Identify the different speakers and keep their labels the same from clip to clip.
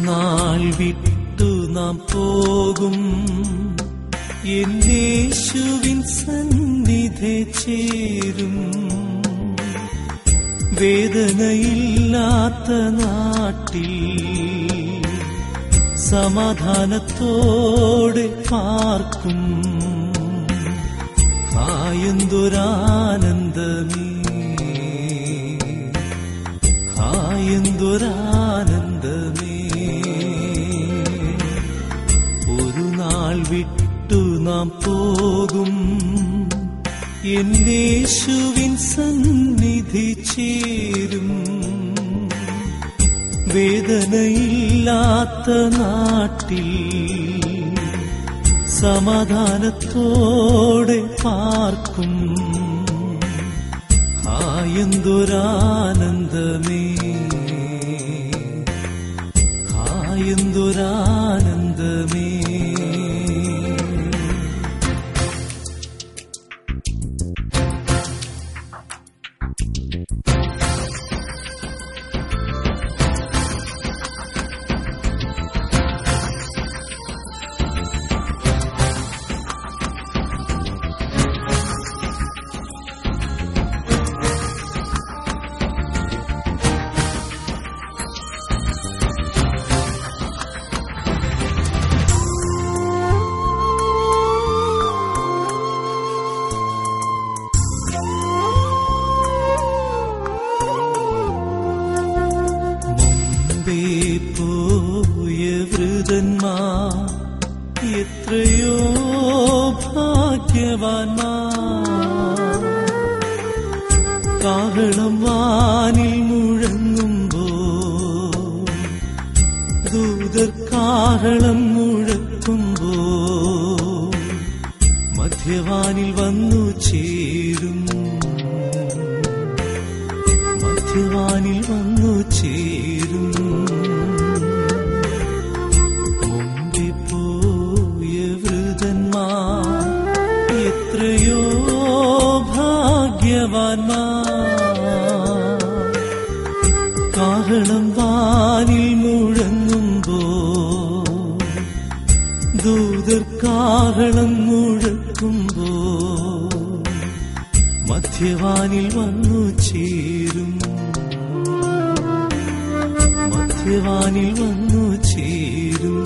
Speaker 1: നാൾ വിട്ടു നാം പോകും എന്നേശുവിൻ സന്നിധി ചേരും വേദനയില്ലാത്ത നാട്ടിൽ സമാധാനത്തോടെ പാർക്കും ഹായന്തൊരാനന്ദമേ ഹായന്തൊരാനന്ദമേ ഒരു നാൾ വിട്ടു നാം പോകും എന്നേശുവിൻ സന്നിധി ചേരും വേദനയില്ലാത്ത നാട്ടിൽ സമാധാനത്തോടെ പാർക്കും ഹായന്തൊരാനന്ദമേ ഹായന്തൊരാനന്ദമേ മുമ്പേ പോയ വൃതന്മാർ എത്രയോ ഭാഗ്യവാന്മാർ കാഹളം വാനിൽ മുഴങ്ങുമ്പോ ദൂതർ കാഹളം മുഴക്കുമ്പോ മധ്യവാനിൽ വന്നു ചേരും മധ്യവാനിൽ വന്നു ചേരും മുമ്പേ പോയ വൃതന്മാർ എത്രയോ ഭാഗ്യവാന്മാർ കാഹളം വാനിൽ മുഴങ്ങുമ്പോ ദൂതർ കാഹളം മുഴക്കുമ്പോ മധ്യവാനിൽ വന്നു ചേരും മധ്യവാനിൽ വന്നു ചേരും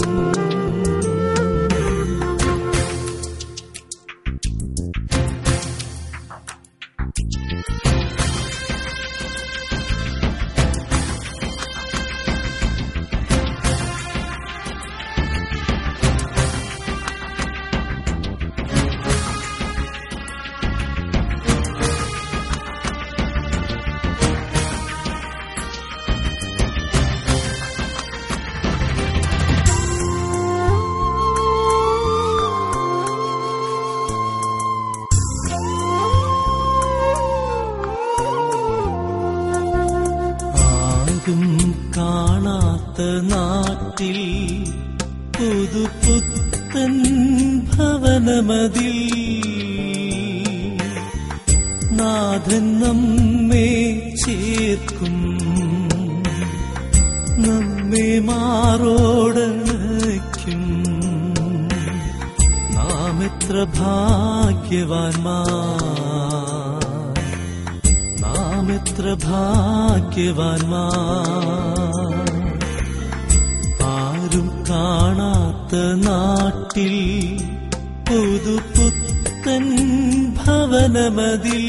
Speaker 1: ആരും കാണാത്ത നാട്ടിൽ പുതുപുത്തൻ ഭവനമതിൽ നാഥൻ നമ്മെ ചേർക്കും നമ്മെ മാറോടണയ്ക്കും നാം എത്ര ഭാഗ്യവാന്മാർ നാം എത്ര ഭാഗ്യവാന്മാർ ആരും കാണാത്ത നാട്ടിൽ പുതുപുത്തൻ ഭവനമതിൽ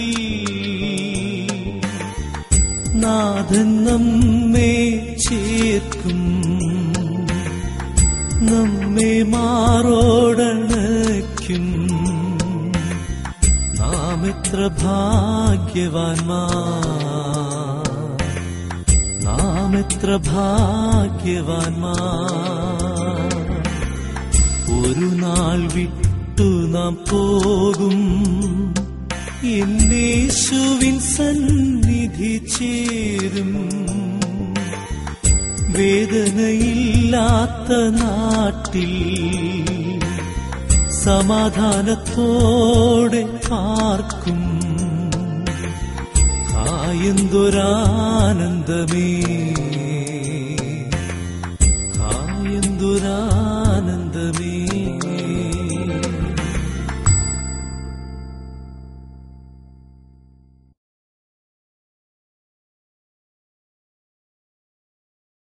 Speaker 1: നാഥൻ നമ്മെ ചേർക്കും നമ്മെ മാറോടണയ്ക്കും നാം എത്ര ഭാഗ്യവാന്മാർ നാം എത്ര ഭാഗ്യവാന്മാർ ഒരു നാൾ വിട്ടു നാം പോകും എന്നേശുവിൻ സന്നിധി ചേരും വേദനയില്ലാത്ത നാട്ടിൽ സമാധാനത്തോടെ പാർക്കും ഹായന്തൊരാനന്ദമേ തമ്പുരാ